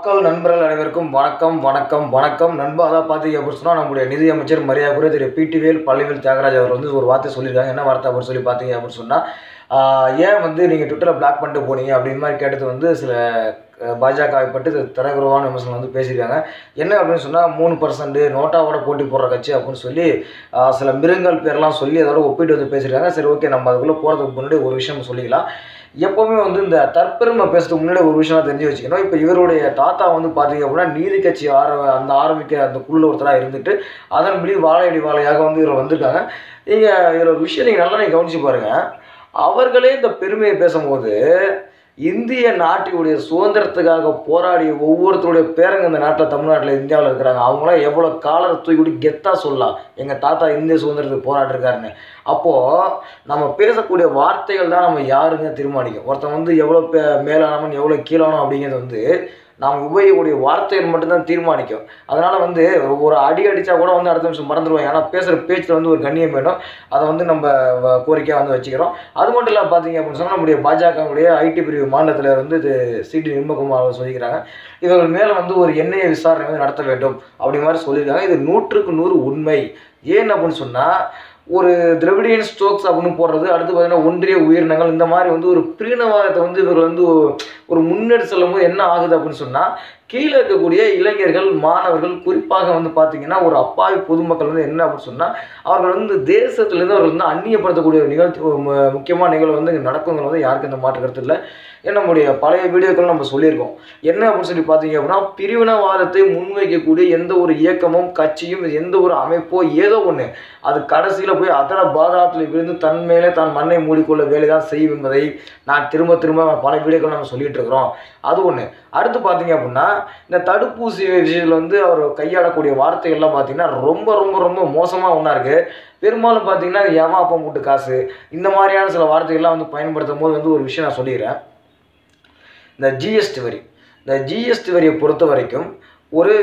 மக்கள் நண்பர்கள் அனைவருக்கும் வணக்கம் வணக்கம் வணக்கம் நண்பா அதான் பார்த்தீங்க அப்படின்னு சொன்னால் நம்முடைய நிதியமைச்சர் மரியாதை திரு பிடிவேல் பள்ளிவேல் தியாகராஜ் அவர் வந்து ஒரு வார்த்தை சொல்லியிருக்காங்க என்ன வார்த்தை அப்படின்னு சொல்லி பார்த்தீங்க அப்படின்னு சொன்னால் ஏன் வந்து நீங்கள் ட்விட்டரை பிளாக் பண்ணிட்டு போனீங்க அப்படின்னு மாதிரி கேட்டது வந்து சில அஹ், பாஜகவை பற்றி இது தரகுறவான விமர்சனம் வந்து பேசியிருக்காங்க என்ன அப்படின்னு சொன்னால் மூணு பர்சன்ட் நோட்டாவோட போட்டி போடுற கட்சி அப்படின்னு சொல்லி ஆஹ், சில மிருகங்கள் பேர்லாம் சொல்லி அதோட ஒப்பிட்டு வந்து பேசியிருக்காங்க சரி ஓகே நம்ம அதுக்குள்ளே போகிறதுக்கு முன்னாடி ஒரு விஷயம் சொல்லிக்கலாம் எப்போவுமே வந்து இந்த தற்பெருமை பேசுறதுக்கு முன்னாடி ஒரு விஷயம் தெரிஞ்சு வச்சுக்கணும் இப்போ இவருடைய தாத்தா வந்து பார்த்தீங்க அப்படின்னா நீதி கட்சி ஆர அந்த ஆரம்பிக்க அந்த குழுல ஒருத்தராக இருந்துட்டு அதன்படி வாழையடி வாழையாக வந்து இவர் வந்திருக்காங்க நீங்கள் இதில் ஒரு விஷயம் நீங்கள் நல்லா நீங்கள் கவனிச்சு பாருங்கள் அவர்களே இந்த பெருமையை பேசும்போது இந்திய நாட்டினுடைய சுதந்திரத்துக்காக போராடிய ஒவ்வொருத்தருடைய பேரங்க இந்த நாட்டில் தமிழ்நாட்டில் இந்தியாவில் இருக்கிறாங்க அவங்களாம் எவ்வளோ காலரை தூக்கி கெத்தாக சொல்லலாம் எங்கள் தாத்தா இந்திய சுதந்திரத்துக்கு போராட்டிருக்காருன்னு அப்போது நம்ம பேசக்கூடிய வார்த்தைகள் தான் நம்ம யாருங்க தீர்மானிக்கும் ஒருத்தன் வந்து எவ்வளோ பே மேலானவன் எவ்வளோ கீழானவன் அப்படிங்கிறது வந்து நாம் உபயோகக்கூடிய வார்த்தைகள் மட்டும்தான் தீர்மானிக்கும் அதனால் வந்து ஒரு அடி அடித்தா கூட வந்து அடுத்த நிமிஷம் மறந்துடுவோம் ஏன்னா பேசுகிற பேச்சில் வந்து ஒரு கண்ணியம் வேணும் அதை வந்து நம்ம வ- கோரிக்கையாக வந்து வச்சுக்கிறோம் அது மட்டும் இல்லாமல் பார்த்தீங்க அப்படின்னு சொன்னால் நம்முடைய பாஜகவுடைய ஐடி பிரிவு மாநிலத்தில் வந்து இது சிடி நிர்மகுமார் அவர் சொல்லிக்கிறாங்க இவர்கள் மேலே வந்து ஒரு எண்ணெயை விசாரணை வந்து நடத்த வேண்டும் அப்படி மாதிரி சொல்லியிருக்காங்க இது நூற்றுக்கு நூறு உண்மை ஏன் அப்படின்னு சொன்னால் ஒரு திரவிடியன் ஸ்ட்ரோக்ஸ் அப்படின்னு போடுறது அடுத்து பார்த்தீங்கன்னா ஒன்றிய உயிரினங்கள் இந்த மாதிரி வந்து ஒரு பிரிவினவாதத்தை வந்து இவர்கள் வந்து ஒரு முன்னெடுத்து செல்லும்போது என்ன ஆகுது அப்படின்னு சொன்னால் கீழே இருக்கக்கூடிய இளைஞர்கள் மாணவர்கள் குறிப்பாக வந்து பார்த்தீங்கன்னா ஒரு அப்பாவி பொதுமக்கள் வந்து என்ன அப்படின்னு சொன்னால் அவர்கள் வந்து தேசத்துலேருந்து அவர்கள் வந்து அந்நியப்படுத்தக்கூடிய ஒரு நிகழ்ச்சி ஒரு மு- முக்கியமான நிகழ்வு வந்து இங்கே நடக்குங்கிறது வந்து யாருக்கும் இந்த மாற்று கருத்து இல்லை ஏன்னா நம்முடைய பழைய வீடியோக்கள் நம்ம சொல்லியிருக்கோம் என்ன அப்படின்னு சொல்லி பார்த்தீங்க அப்படின்னா பிரிவினவாதத்தை முன்வைக்கக்கூடிய எந்த ஒரு இயக்கமும் கட்சியும் எந்த ஒரு அமைப்போ ஏதோ ஒன்று அது கடைசியில் போய் அதர பாதாளத்தில் விழுந்து தன் மேலே தான் மண்ணை மூடிக்கொள்ள வேலை தான் செய்யும் என்பதை நான் திரும்ப திரும்ப பல வீடியோக்கள் நம்ம சொல்லிட்டு இருக்கிறோம் அது ஒன்று அடுத்து பார்த்தீங்க அப்படின்னா இந்த தடுப்பூசி விஷயத்தில் வந்து அவர் கையாளக்கூடிய வார்த்தைகள்லாம் பார்த்தீங்கன்னா ரொம்ப ரொம்ப ரொம்ப மோசமாக ஒன்றா இருக்குது பெரும்பாலும் பார்த்தீங்கன்னா ஏமா அப்பா மூட்டு காசு இந்த மாதிரியான சில வார்த்தைகள்லாம் வந்து பயன்படுத்தும் போது வந்து ஒரு விஷயம் நான் சொல்லிடுறேன் இந்த ஜிஎஸ்டி வரி இந்த ஜிஎஸ்டி வரியை பொறுத்த வரைக்கும் ஒரு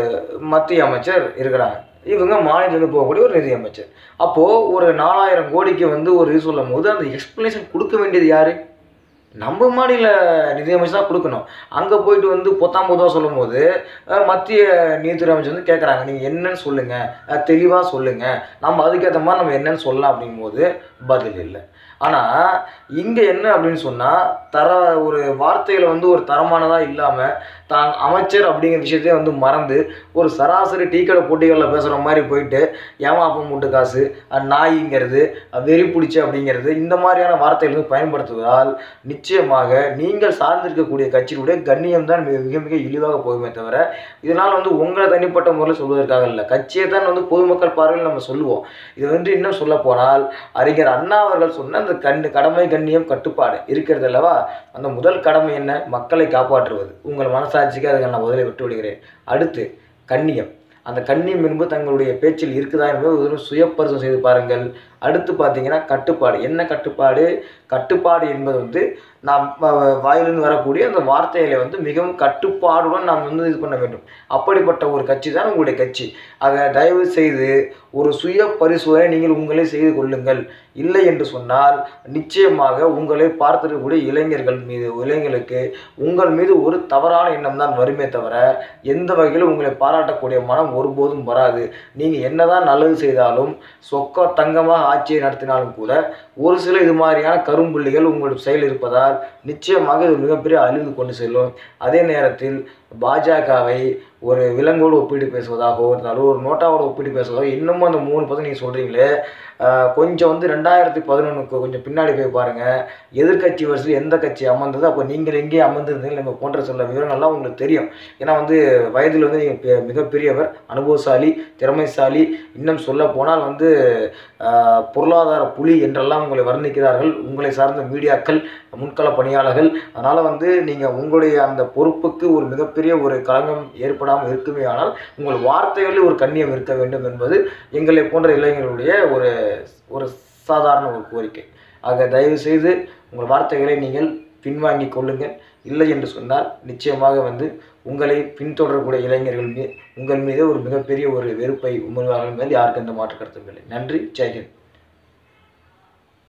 மத்திய அமைச்சர் இருக்கிறாங்க இவங்க மாநிலத்துக்கு போகக்கூடிய ஒரு நிதி அமைச்சர் அப்போது ஒரு நாலாயிரம் கோடிக்கு வந்து ஒரு இது சொல்லும் போது அந்த எக்ஸ்ப்ளனேஷன் கொடுக்க வேண்டியது யார் நம்ம மாநில நிதியமைச்சர் தான் கொடுக்கணும் அங்கே போயிட்டு வந்து பொத்தாம் பொதுவாக சொல்லும் போது அஹ், மத்திய நீதித்துறை அமைச்சர் வந்து கேட்குறாங்க நீங்கள் என்னன்னு சொல்லுங்கள் தெளிவாக சொல்லுங்கள் நம்ம அதுக்கேற்ற மாதிரி நம்ம என்னன்னு சொல்லலாம் அப்படிங்கும்போது பதில் இல்லை ஆனால் இங்கே என்ன அப்படின்னு சொன்னால் தர ஒரு வார்த்தையில் வந்து ஒரு தரமானதாக இல்லாமல் தான் அமைச்சர் அப்படிங்கிற விஷயத்தையே வந்து மறந்து ஒரு சராசரி டீ கடை போட்டிகளில் பேசுகிற மாதிரி போயிட்டு ஏமாப்பம் மூட்டு காசு அஹ், நாய்ங்கிறது அஹ், வெறி பிடிச்சி அப்படிங்கிறது இந்த மாதிரியான வார்த்தைகள் வந்து பயன்படுத்துவதால் நிச்சயமாக நீங்கள் சார்ந்திருக்கக்கூடிய கட்சியினுடைய கண்ணியம் தான் மிக மிக மிக இழிவாக போகுமே தவிர இதனால் வந்து உங்களை தனிப்பட்ட முறையில் சொல்வதற்காக இல்லை கட்சியை தான் வந்து பொதுமக்கள் பார்வையில் நம்ம சொல்லுவோம் இது வந்து இன்னும் சொல்ல போனால் அறிஞர் அண்ணா அவர்கள் சொன்ன அந்த கண் கடமை கண்ணியம் கட்டுப்பாடு இருக்கிறது அல்லவா அந்த முதல் கடமை என்ன மக்களை காப்பாற்றுவது உங்கள் மனசாட்சிக்கு அதுக்கு நான் முதலில் விட்டு விடுகிறேன் அடுத்து கண்ணியம் அந்த கண்ணியம் என்பது தங்களுடைய பேச்சில் இருக்குதா என்பது ஒரு சுய பரிசோதனை செய்து பாருங்கள் அடுத்து பார்த்தீங்கன்னா கட்டுப்பாடு என்ன கட்டுப்பாடு கட்டுப்பாடு என்பது வந்து நாம் வ- வாயிலிருந்து வரக்கூடிய அந்த வார்த்தைகளை வந்து மிகவும் கட்டுப்பாடுடன் நாம் வந்து இது பண்ண வேண்டும் அப்படிப்பட்ட ஒரு கட்சி தான் உங்களுடைய கட்சி ஆக தயவு செய்து ஒரு சுய பரிசோதனை நீங்கள் உங்களே செய்து கொள்ளுங்கள் இல்லை என்று சொன்னால் நிச்சயமாக உங்களை பார்த்திருக்கக்கூடிய இளைஞர்கள் மீது இளைஞர்களுக்கு உங்கள் மீது ஒரு தவறான எண்ணம் தான் வருமே தவிர எந்த வகையிலும் உங்களை பாராட்டக்கூடிய மனம் ஒருபோதும் வராது நீங்கள் என்னதான் நல்லது செய்தாலும் சொக்க தங்கமாக ஆட்சியை நடத்தினாலும் கூட ஒரு சில இது மாதிரியான கரும்புள்ளிகள் உங்களுடைய செயல் இருப்பதால் நிச்சயமாக இது மிகப்பெரிய அழிவு கொண்டு செல்லும் அதே நேரத்தில் பாஜகவை ஒரு விலங்கோடு ஒப்பிட்டு பேசுவதாகவோ இருந்தாலும் ஒரு நோட்டாவோட ஒப்பிட்டு பேசுவதோ இன்னமும் அந்த மூணு பதம் நீங்கள் சொல்கிறீங்களே கொஞ்சம் வந்து ரெண்டாயிரத்தி பதினொன்றுக்கு கொஞ்சம் பின்னாடி போய் பாருங்கள் எதிர்க்கட்சி வரிசையில் எந்த கட்சி அமர்ந்தது அப்போ நீங்கள் எங்கே அமர்ந்திருந்தீங்க நம்ம போன்ற சில விவரங்கள்லாம் உங்களுக்கு தெரியும் ஏன்னா வந்து வயதில் வந்து நீங்கள் மிகப்பெரியவர் அனுபவசாலி திறமைசாலி இன்னும் சொல்ல போனால் வந்து ஆஹ், பொருளாதார புலி என்றெல்லாம் உங்களை வர்ணிக்கிறார்கள் உங்களை சார்ந்த மீடியாக்கள் முன்கள பணியாளர்கள் அதனால் வந்து நீங்கள் உங்களுடைய அந்த பொறுப்புக்கு ஒரு மிகப்பெரிய ஒரு களங்கம் ஏற்படாமல் இருக்குமே ஆனால் உங்கள் வார்த்தைகளில் ஒரு கண்ணியம் இருக்க வேண்டும் என்பது எங்களை போன்ற இளைஞர்களுடைய ஒரு ஒரு சாதாரண ஒரு கோரிக்கை ஆக தயவு செய்து உங்கள் வார்த்தைகளை நீங்கள் பின்வாங்கிக் கொள்ளுங்கள் இல்லை என்று சொன்னால் நிச்சயமாக வந்து உங்களை பின்தொடரக்கூடிய இளைஞர்கள் மீ உங்கள் மீது ஒரு மிகப்பெரிய ஒரு வெறுப்பை உமிழ்வார்கள் மேல் யாருக்கும் எந்த மாற்று கருத்தும் இல்லை நன்றி ஜெய்ஹிந்த்